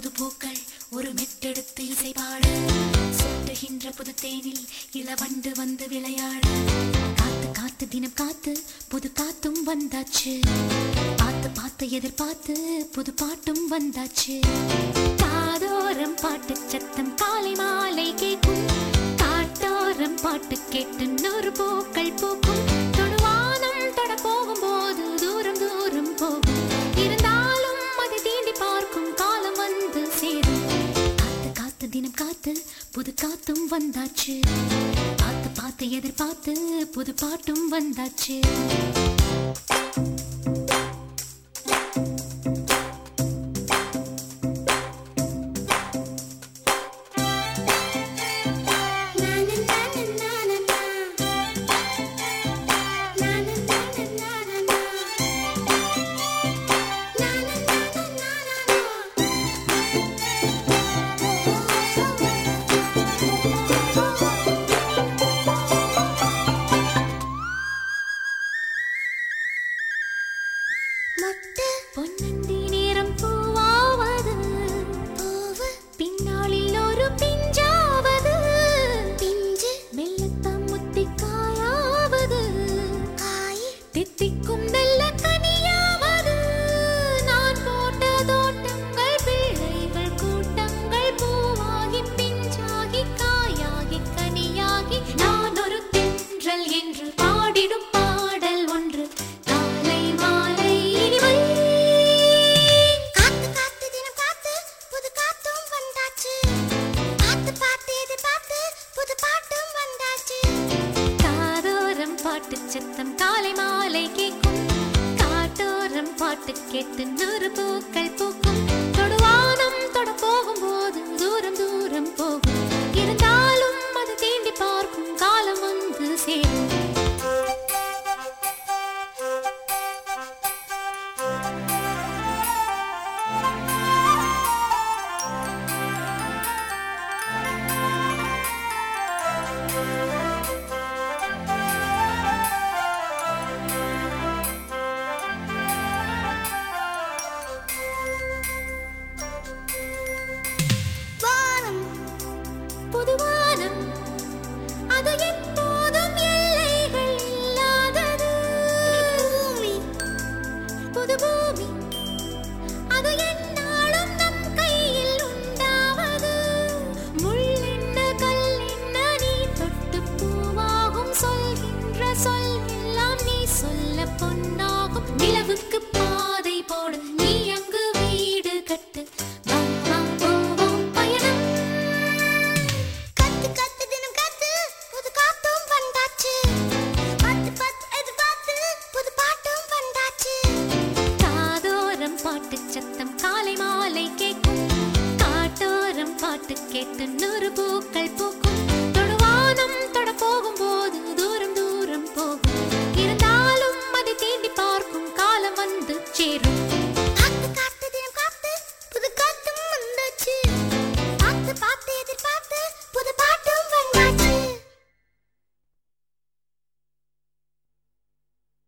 புது பூக்கள் ஒரு மெட்டெடுத்து இசை பாட சுட்டுகின்ற புது தேனில் இளவண்டு வந்து விளையாட காத்து காத்து தினம் காத்து புது காத்தும் வந்தாச்சு பார்த்து பார்த்து எதிர்பார்த்து புது பாட்டும் வந்தாச்சு காதோரம் பாட்டு சத்தம் காலை மாலை கேட்கும் காட்டோரம் பாட்டு கேட்டு நூறு பூக்கள் பூக்கும் தொடுவானம் தொட போகும்போது தூரம் தூரம் போகும் இருந்தாலும் அதை தீண்டி பார்க்கும் காலம் வந்து சேரும் காத்து காத்து தினம் காத்து புது காத்தும் வந்தாச்சு பார்த்து பார்த்து எதிர்பார்த்து புது பாட்டும் வந்தாச்சு மொட்டு பொன்னந்தி நேரம் பூவாவது பூவு பின்னாளில் ஒரு பிஞ்சாவது பிஞ்சு மெல்லத்தம் முத்தி காயாவது காய் தித்திக்கும் நல்ல கனியாவது நான் போட்ட தோட்டங்கள் பிள்ளைகள் கூட்டங்கள் பூவாகி பிஞ்சாகி காயாகி கனியாகி நான் ஒரு தென்றல் என்று பாடிடும் பாடல் ஒன்று காலை மாலை இனிமை காத்து காத்து தினம் காத்து புது காத்தும் வந்தாச்சு பார்த்து பார்த்து எதிர்பார்த்து புது பாட்டும் வந்தாச்சு காதோரம் பாட்டு சத்தம் காலை மாலை கேட்கும் காட்டோரம் பாட்டு கேட்டு நூறு பூக்கள் பூக்கும் தொடுவானம் தொட போகும்போது தூரம் தூரம் போகும் இருந்தாலும் அது தீண்டி பார்க்கும் காலம் வந்து சேரும் வானம் புதுவானம் அது எப்போதும் எல்லைகள் இல்லாதது பூமி புது பூமி அது என்னாலும் நம் கையில் உண்டாவது முள்ளென்ன கல்லென்ன நீ தொட்டு பூவாகும் சொல்கின்ற சொல் எல்லாம் நீ சொல்ல பொன்னாகும் நிலவுக்கு பாதை போடு நீ அங்கு வீடு கட்டு வா, வா, போவோம் பயணம் காத்து காத்து தினம் காத்து புது காத்தும் வந்தாச்சு பார்த்து பார்த்து எதிர்பார்த்து புது பாட்டும் வந்தாச்சு காதோரம் பாட்டு சத்தம் காலை மாலை கேட்கும் காட்டோரம் பாட்டு கேட்டு நூறு பூக்கள்